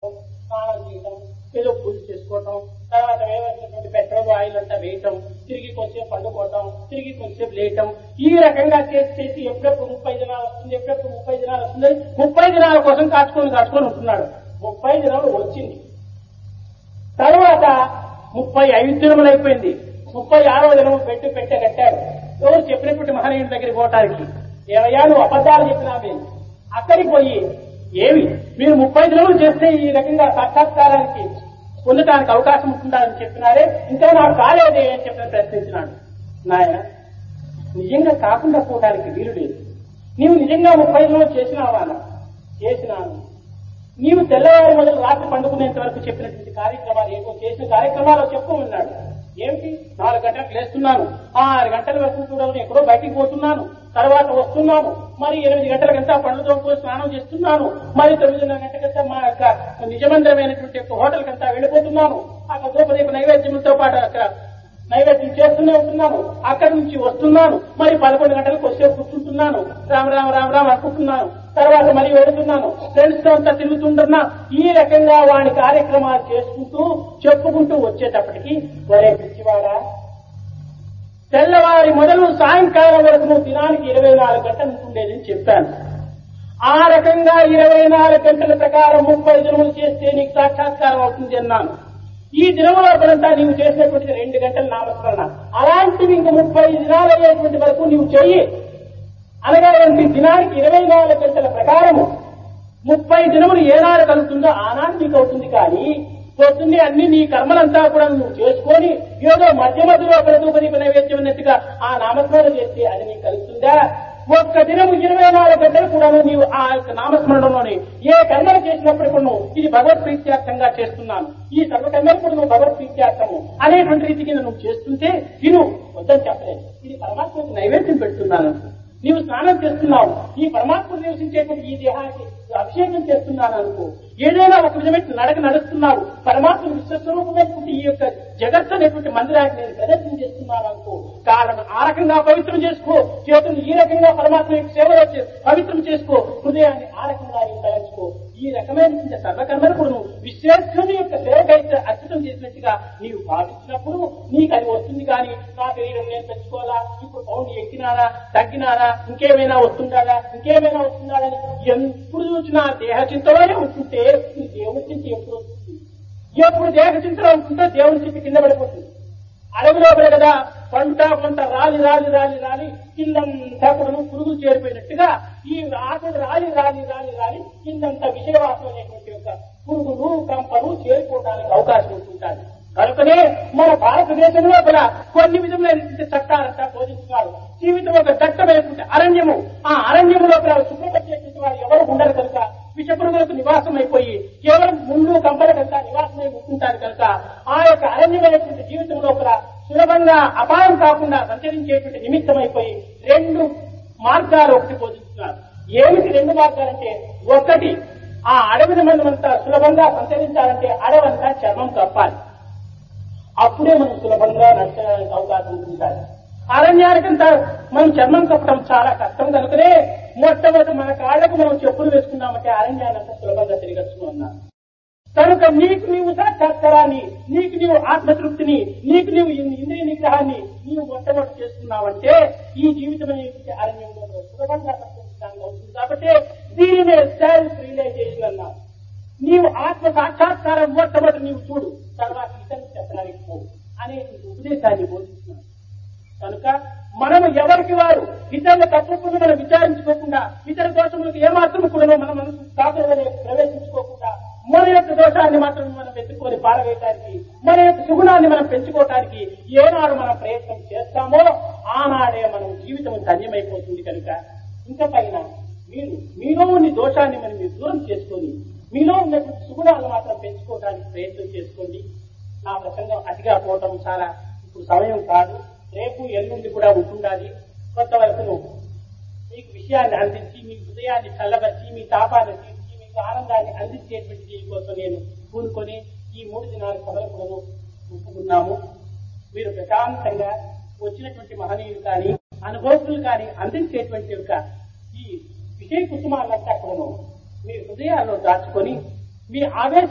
స్నానం చేయటం ఏదో పూజ చేసుకోవటం తర్వాత వేయవలసినటువంటి పెట్రోల్ ఆయిల్ అంతా వేయటం తిరిగి కొంచెం పండుకోవటం తిరిగి కొంచెం లేయటం ఈ రకంగా చేసి చేసి ఎప్పుడెప్పుడు ముప్పై దినాలు వస్తుంది ఎప్పుడెప్పుడు ముప్పై దినాలు వస్తుంది ముప్పై దినాల కోసం కాచుకొని కాచుకొని ఉంటున్నాడు ముప్పై దినాలు వచ్చింది తర్వాత ముప్పై ఐదు దినములు అయిపోయింది ముప్పై ఆరో దినము పెట్టి పెట్టే కట్టారు ఎవరు చెప్పినటువంటి మహనీయుడి దగ్గరికి పోవటానికి ఏమయ్యా నువ్వు అబద్ధాలు చెప్పినావే అక్కడికి పోయి ఏమి మీరు ముప్పై దినములు చేస్తే ఈ రకంగా సాక్షాత్కారానికి పొందడానికి అవకాశం ఉంటుందని చెప్పినారే ఇంకా నాకు కాలేదే అని చెప్పి ప్రశ్నించినాడు నాయన నిజంగా కాకుండా పోవడానికి వీలు లేదు నీవు నిజంగా ముప్పై దినములు చేసినావా చేసినాను నీవు తెల్లవారి మొదలు రాత్రి పండుకునేంత వరకు చెప్పినటువంటి కార్యక్రమాలు ఏమో చేసిన కార్యక్రమాలు చెప్పు ఉన్నాడు ఏమిటి నాలుగు గంటలకు లేస్తున్నాను ఆరు గంటల వరకు కూడా ఎక్కడో బయటికి పోతున్నాను తర్వాత వస్తున్నాను మరి ఎనిమిది గంటలకంతా పండ్లు తోముకొని స్నానం చేస్తున్నాను మరి తొమ్మిదిన్నర గంటలకంతా మా యొక్క నిజమందిరమైనటువంటి యొక్క హోటల్ కంతా వెళ్ళిపోతున్నాను అక్కడ ద్రౌపది నైవేద్యంతో పాటు అక్కడ నైవేద్యం చేస్తూనే ఉంటున్నాను అక్కడి నుంచి వస్తున్నాను మరి పదకొండు గంటలకు వచ్చే కూర్చుంటున్నాను రామ రామ రామ రామ అనుకుంటున్నాను తర్వాత మరి వెళుతున్నాను ఫ్రెండ్స్ తో అంతా తిరుగుతుంటున్నా ఈ రకంగా వాడి కార్యక్రమాలు చేసుకుంటూ చెప్పుకుంటూ వచ్చేటప్పటికి ఒరే పిచ్చివాడా తెల్లవారి మొదలు సాయంకాలం వరకు నువ్వు దినానికి ఇరవై నాలుగు గంటలు ఉంటుండేదని చెప్పాను ఆ రకంగా ఇరవై నాలుగు గంటల ప్రకారం ముప్పై దినములు చేస్తే నీకు సాక్షాత్కారం అవుతుంది అన్నాను ఈ దినములంతా నీవు చేసినటువంటి రెండు గంటల నామస్మరణ అలాంటివి ఇంక ముప్పై దినాలు అయ్యేటువంటి వరకు నీవు చెయ్యి అనగా ఏంటి దినానికి ఇరవై నాలుగు గంటల ప్రకారము ముప్పై దినములు ఏనాడు కలుగుతుందో ఆనాడు నీకు అవుతుంది కానీ పొద్దున్నే అన్ని నీ కర్మలంతా కూడా నువ్వు చేసుకొని ఏదో మధ్య మధ్యలో ప్రతిపది నైవేద్యం అన్నట్టుగా ఆ నామస్మరణ చేస్తే అది నీకు కలుగుతుందా ఒక్క దినము ఇరవై నాలుగు గంటలు కూడా నీవు ఆ యొక్క నామస్మరణలోని ఏ కర్మలు చేసినప్పుడు కూడా నువ్వు ఇది భగవత్ ప్రీత్యార్థంగా చేస్తున్నాను ఈ సర్వకర్మలు కూడా నువ్వు భగవత్ ప్రీత్యార్థము అనేటువంటి రీతికి నువ్వు చేస్తుంటే విను వద్దని చెప్పలేదు ఇది పరమాత్మకి నైవేద్యం పెడుతున్నాను నీవు స్నానం చేస్తున్నావు ఈ పరమాత్మ నివసించేటువంటి ఈ దేహానికి అభిషేకం చేస్తున్నాను అనుకో ఏదైనా ఒక విధమైన నడక నడుస్తున్నావు పరమాత్మ విశ్వస్వరూపమైనటువంటి ఈ యొక్క జగత్తు అనేటువంటి మందిరానికి నేను ప్రదర్శన చేస్తున్నాను అనుకో కాళ్ళను ఆ రకంగా పవిత్రం చేసుకో చేతులు ఈ రకంగా పరమాత్మ యొక్క సేవలో చే- పవిత్రం చేసుకో హృదయాన్ని ఆ రకంగా నీవు తలంచుకో ఈ రకమైనటువంటి సర్వకర్మలు కూడా నువ్వు విశ్వేశ్వరుని యొక్క సేవకైతే అర్పితం చేసినట్టుగా నీవు భావించినప్పుడు నీకు అది వస్తుంది కానీ నా శరీరం నేను పెంచుకోవాలా ఇప్పుడు పౌండ్ ఎక్కినారా తగ్గినారా ఇంకేమైనా వస్తుందా ఇంకేమైనా వస్తుందా అని ఎప్పుడు చూసినా దేహ చింతలోనే ఉంటుంటే ఈ దేవుడి చింత ఎప్పుడు వస్తుంది ఎప్పుడు దేహ చింతలో ఉంటుంటే దేవుడి చింత కింద పడిపోతుంది అడవిలో కదా పంట కొంత రాలి రాలి రాలి రాలి కిందంతా కూడా పురుగులు చేరిపోయినట్టుగా ఈ ఆకులు రాలి రాలి రాలి రాలి కిందంతా విషయవాసం అనేటువంటి యొక్క పురుగులు కంపలు చేరిపోవడానికి అవకాశం ఉంటుంటారు కనుకనే మన భారతదేశంలో కూడా కొన్ని విధములైనటువంటి చట్టాలంతా బోధిస్తున్నారు జీవితం ఒక దట్టమైనటువంటి అరణ్యము ఆ అరణ్యములో కూడా శుభ్రపరిచేటువంటి వారు ఎవరు ఉండరు కనుక విషపురుగులకు నివాసం అయిపోయి కేవలం ముళ్ళు కంపల కనుక నివాసమై ఉంటుంటారు కనుక ఆ యొక్క అరణ్యమైనటువంటి జీవితంలో కూడా సులభంగా అపాయం కాకుండా సంచరించేటువంటి నిమిత్తం అయిపోయి రెండు మార్గాలు ఒకటి బోధిస్తున్నారు ఏమిటి రెండు మార్గాలంటే ఒకటి ఆ అడవిని మనమంతా సులభంగా సంచరించాలంటే అడవంతా చర్మం కప్పాలి అప్పుడే మనం సులభంగా నడచడానికి అవకాశం ఉంటుంది అరణ్యానికంతా మనం చర్మం కప్పడం చాలా కష్టం కనుకనే మొట్టమొదటి మన కాళ్లకు మనం చెప్పులు వేసుకున్నామంటే అరణ్యాన్ని అంతా సులభంగా తిరగచ్చు అన్నారు కనుక నీకు నీవు సాక్షాత్కారాన్ని నీకు నీవు ఆత్మతృప్తిని నీకు నీవు ఇన్- ఇంద్రియ నిగ్రహాన్ని నీవు మొట్టమొదటి చేస్తున్నావంటే ఈ జీవితం అనేటువంటి అరణ్యంలో నువ్వు సులభంగా సంచరించడానికి అవుతుంది కాబట్టి దీనినే సెల్ఫ్ రియలైజేషన్ అన్నారు నీవు ఆత్మ సాక్షాత్కారం మొట్టమొదటి నీవు చూడు తర్వాత ఇతరులకు చెప్పడానికి పో అనేటువంటి ఉపదేశాన్ని బోధిస్తున్నాను కనుక మనము ఎవరికి వారు ఇతరుల తప్పులను మనం విచారించుకోకుండా ఇతర దోషములకు ఏమాత్రం కూడా మన మనసు కాకులని ప్రవేశించుకోకుండా మన యొక్క దోషాన్ని మాత్రం మనం వెతుక్కొని పారవేయటానికి మన యొక్క సుగుణాన్ని మనం పెంచుకోవటానికి ఏనాడు మనం ప్రయత్నం చేస్తామో ఆనాడే మనం జీవితం ధన్యమైపోతుంది కనుక ఇంకా పైన మీరు మీలో ఉన్న దోషాన్ని మనం మీరు దూరం చేసుకొని మీలో ఉన్నటువంటి సుగుణాలను మాత్రం పెంచుకోవడానికి ప్రయత్నం చేసుకోండి నా ప్రసంగం అతిగా పోవటం చాలా ఇప్పుడు సమయం కాదు రేపు ఎల్లుండి కూడా ఉంటుండాలి కొంతవరకు మీకు విషయాన్ని అందించి మీ హృదయాన్ని చల్లబరిచి మీ తాపాన్ని తీర్చి మీకు ఆనందాన్ని అందించేటువంటి దీనికోసం నేను కూరుకొని ఈ మూడు దినాల సభలు కూడా ఒప్పుకున్నాము మీరు ప్రశాంతంగా వచ్చినటువంటి మహనీయులు కానీ అనుభవస్తులు కానీ అందించేటువంటి యొక్క ఈ విషయ కుటుంబాలంతా కూడాను మీ హృదయాల్లో దాచుకొని మీ ఆవేశ